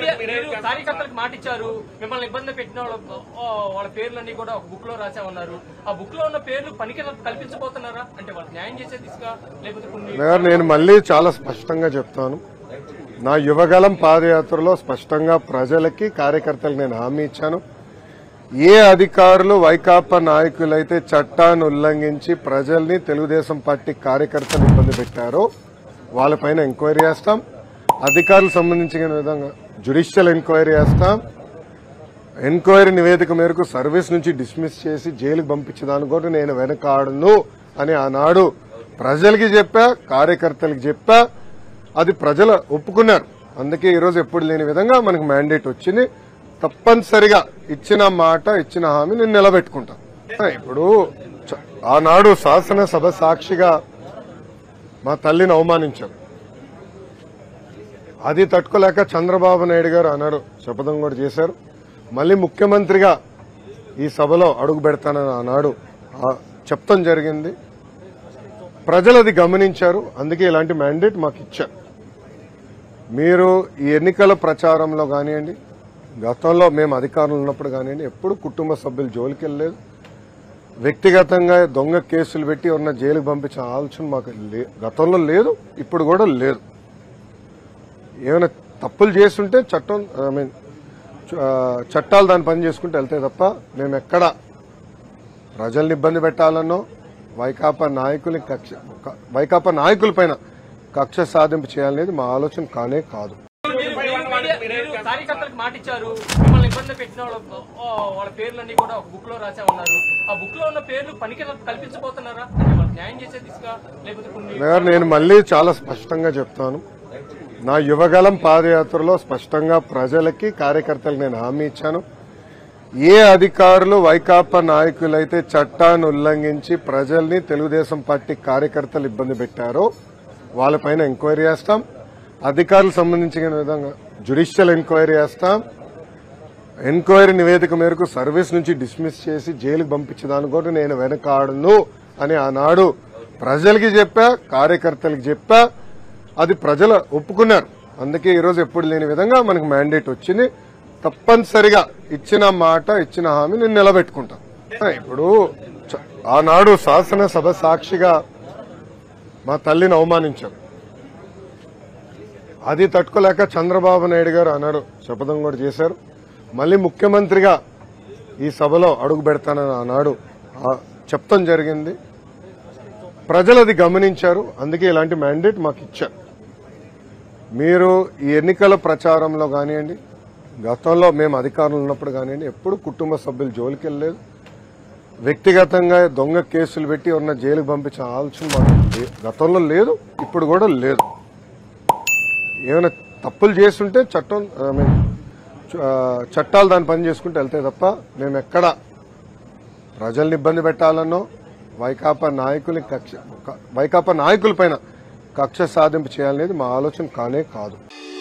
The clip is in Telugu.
మీడియా- మీరు కార్యకర్తలకు మాట ఇచ్చారు మిమ్మల్ని ఇబ్బంది పెట్టిన వాళ్ళ ఆ, వాళ్ళ పేర్లన్నీ కూడా ఒక బుక్ లో రాసామన్నారు ఆ బుక్ లో ఉన్న పేర్లు పనికి కల్పించబోతున్నారా అంటే వాళ్ళకి న్యాయం చేసే దిశగా లేకపోతే కొన్ని గారు నేను మళ్ళీ చాలా స్పష్టంగా చెప్తాను నా యువగలం పాదయాత్రలో స్పష్టంగా ప్రజలకి కార్యకర్తలకు నేను హామీ ఇచ్చాను ఏ అధికారులు వైకాపా నాయకులైతే చట్టాన్ని ఉల్లంఘించి ప్రజల్ని తెలుగుదేశం పార్టీ కార్యకర్తలు ఇబ్బంది పెట్టారో వాళ్ళపైన ఎంక్వైరీ చేస్తాం అధికారులకు సంబంధించిన విధంగా జ్యుడిషియల్ ఎంక్వైరీ చేస్తాం ఎంక్వైరీ నివేదిక మేరకు సర్వీస్ నుంచి డిస్మిస్ చేసి జైలుకు పంపించడానికి కూడా నేను వెనకాడను అని ఆనాడు ప్రజలకి చెప్పా కార్యకర్తలకు చెప్పా అది ప్రజలు ఒప్పుకున్నారు అందుకే ఈరోజు ఎప్పుడు లేని విధంగా మనకు మ్యాండేట్ వచ్చింది తప్పనిసరిగా ఇచ్చిన మాట ఇచ్చిన హామీ నేను నిలబెట్టుకుంటాను ఇప్పుడు చ- ఆనాడు శాసనసభ సాక్షిగా మా తల్లిని అవమానించారు అది తట్టుకోలేక చంద్రబాబు నాయుడు గారు అన్నాడు శపథం కూడా చేశారు మళ్ళీ ముఖ్యమంత్రిగా ఈ సభలో అడుగు పెడతానని ఆనాడు ఆ చెప్తాం జరిగింది ప్రజలు అది గమనించారు అందుకే ఇలాంటి మ్యాండేట్ మాకు ఇచ్చారు మీరు ఈ ఎన్నికల ప్రచారంలో కానివ్వండి గతంలో మేము అధికారంలో ఉన్నప్పుడు కానివ్వండి ఎప్పుడు కుటుంబ సభ్యులు జోలికి వెళ్ళలేదు వ్యక్తిగతంగా దొంగ కేసులు పెట్టి ఉన్న జైలుకు పంపించిన ఆలోచన మాకు లే- గతంలో లేదు ఇప్పుడు కూడా లేదు ఏమైనా తప్పులు చేస్తుంటే చట్టం ఐ మీన్ చ- చట్టాలు దాని పని చేసుకుంటూ వెళ్తాయి తప్ప మేము ఎక్కడ ప్రజల్ని ఇబ్బంది పెట్టాలనో వైకాపా నాయకులు కక్ష వైకాపా నాయకుల పైన కక్ష సాధింపు చేయాలనేది మా ఆలోచన కానే కాదు మీరు- మీరు మీడియా- మీరు కార్యకర్తలకు మాట ఇచ్చారు మిమ్మల్ని ఇబ్బంది పెట్టిన వాళ్ళ ఆ, వాళ్ళ పేర్లన్నీ కూడా ఒక బుక్ లో రాసామన్నారు ఆ బుక్ లో ఉన్న పేర్లు పనికి కల్పించబోతున్నారా అంటే వాళ్ళకి న్యాయం చేసే దిశగా లేకపోతే కొన్ని గారు నేను మళ్ళీ చాలా స్పష్టంగా చెప్తాను నా యువగలం పాదయాత్రలో స్పష్టంగా ప్రజలకి కార్యకర్తలకు నేను హామీ ఇచ్చాను ఏ అధికారులు వైకాపా నాయకులైతే చట్టాన్ని ఉల్లంఘించి ప్రజల్ని తెలుగుదేశం పార్టీ కార్యకర్తలు ఇబ్బంది పెట్టారో వాళ్ళపైన ఎంక్వైరీ చేస్తాం అధికారులకు సంబంధించిన విధంగా జ్యుడిషియల్ ఎంక్వైరీ చేస్తాం ఎంక్వైరీ నివేదిక మేరకు సర్వీస్ నుంచి డిస్మిస్ చేసి జైలుకు పంపించడానికి కూడా నేను వెనకాడను అని ఆనాడు ప్రజలకి చెప్పా కార్యకర్తలకు చెప్పా అది ప్రజలు ఒప్పుకున్నారు అందుకే ఈరోజు ఎప్పుడు లేని విధంగా మనకు మ్యాండేట్ వచ్చింది తప్పనిసరిగా ఇచ్చిన మాట ఇచ్చిన హామీ నేను నిలబెట్టుకుంటాను ఇప్పుడు చ- ఆనాడు శాసనసభ సాక్షిగా మా తల్లిని అవమానించారు అది తట్టుకోలేక చంద్రబాబు నాయుడు గారు అన్నాడు శపథం కూడా చేశారు మళ్ళీ ముఖ్యమంత్రిగా ఈ సభలో అడుగు పెడతానని ఆనాడు ఆ చెప్తాం జరిగింది ప్రజలు అది గమనించారు అందుకే ఇలాంటి మ్యాండేట్ మాకు ఇచ్చారు మీరు ఈ ఎన్నికల ప్రచారంలో కానివ్వండి గతంలో మేము అధికారంలో ఉన్నప్పుడు కానివ్వండి ఎప్పుడు కుటుంబ సభ్యులు జోలికి వెళ్ళలేదు వ్యక్తిగతంగా దొంగ కేసులు పెట్టి ఉన్న జైలుకు పంపించిన ఆలోచన మాకు లే- గతంలో లేదు ఇప్పుడు కూడా లేదు ఏమైనా తప్పులు చేస్తుంటే చట్టం ఐ మీన్ చ- చట్టాలు దాని పని చేసుకుంటూ వెళ్తాయి తప్ప మేము ఎక్కడ ప్రజల్ని ఇబ్బంది పెట్టాలనో వైకాపా నాయకులు కక్ష వైకాపా నాయకుల పైన కక్ష సాధింపు చేయాలనేది మా ఆలోచన కానే కాదు